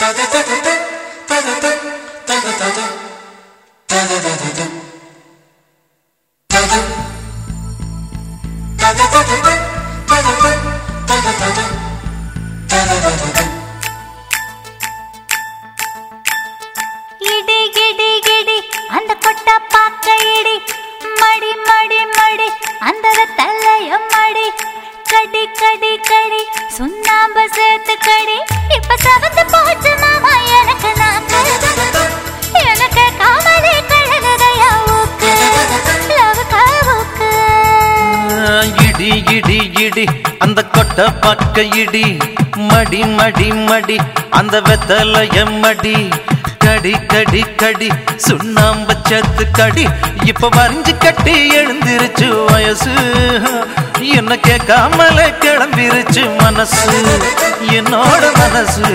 இடி இடி இடி அந்த கொட்ட பாக்க இடி மடி மடி மடி அந்த தலைய மடி கடி கடி கடி சுண்ணாம்பு சேர்த்து கடி இப்ப சவந்து போச்சு மாமா எனக்கு நாக்கு எனக்கு காமலே கழகதையா ஊக்கு லவ் ஊக்கு இடி இடி இடி அந்த கொட்டை பக்க இடி மடி மடி மடி அந்த வெத்தலைய மடி கடி கடி கடி சுண்ணாம்பு சத்து கடி இப்ப வரைஞ்சு கட்டி எழுந்திருச்சு வயசு என்ன கேட்காமலே கிளம்பிருச்சு மனசு என்னோட மனசு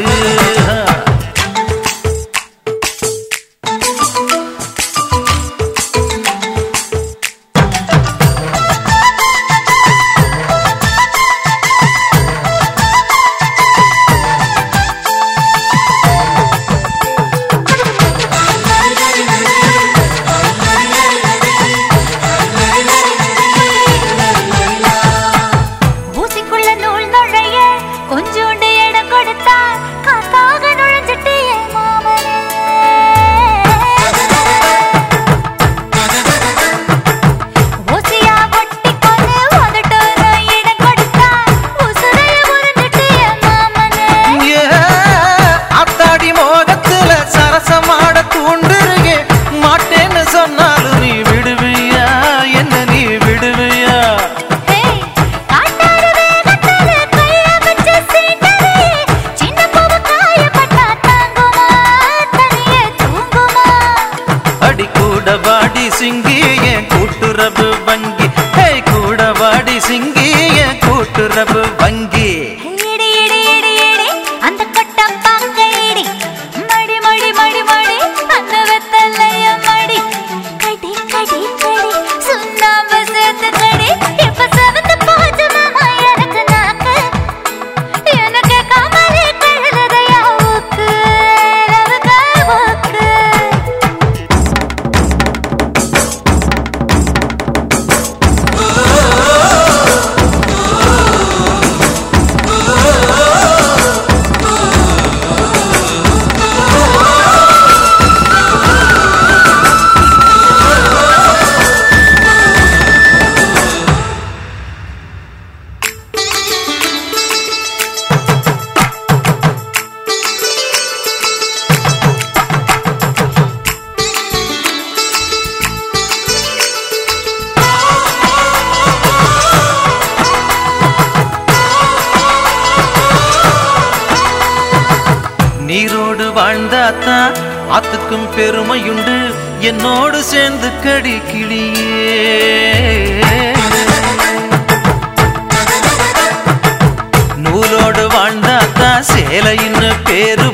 ஊசிக்குள்ள நூல் நுழைய கொஞ்சோண்டு இடம் கொடுத்தா காத்தாக நுழைஞ்சிட்டு என் மாமனே ஊசியா ஒட்டி கொண்டு உதட்டோர இடம் கொடுத்தா உசுரைய உறிஞ்சிட்டு என் மாமனே ஏ, அத்தாடி மோகத்துல சரசமாட தூண்டுருகே மாட்டேன்னு சொன்னாலும் நீ விடுவியா என்ன நீ விடுவியா ஏய், காட்டாறு வேகத்துல கைய வச்சு சீண்டறே. சின்ன பூவு காயப்பட்டா தாங்குமா? தனியே தூங்குமா? அடி கூட வாடி சிங்கி என் கூட்டுறவு வங்கி ஹே கூட வாடி சிங்கி என் கூட்டுறவு வங்கி இடி, இடி, இடி, இடி, அந்த கொட்டம் பாக்க இடி. மடி, மடி, மடி, மடி, அந்த வெத்தலைய மடி. கடி, கடி, கடி, சுண்ணாம்பு சேர்த்து கடி. இப்ப செவந்து போச்சு மாமா எனக்கு நாக்கு. எனக்கு காமலே கழுகுதையா ஊக்கு. லவுக்கா ஊக்கு. நீரோடு வாழ்ந்தாத்தான் ஆத்துக்கும் பெருமையுண்டு என்னோடு சேர்ந்து கடி கிளியே நூலோடு வாழ்ந்தாத்தான் சேலைன்னு பேரு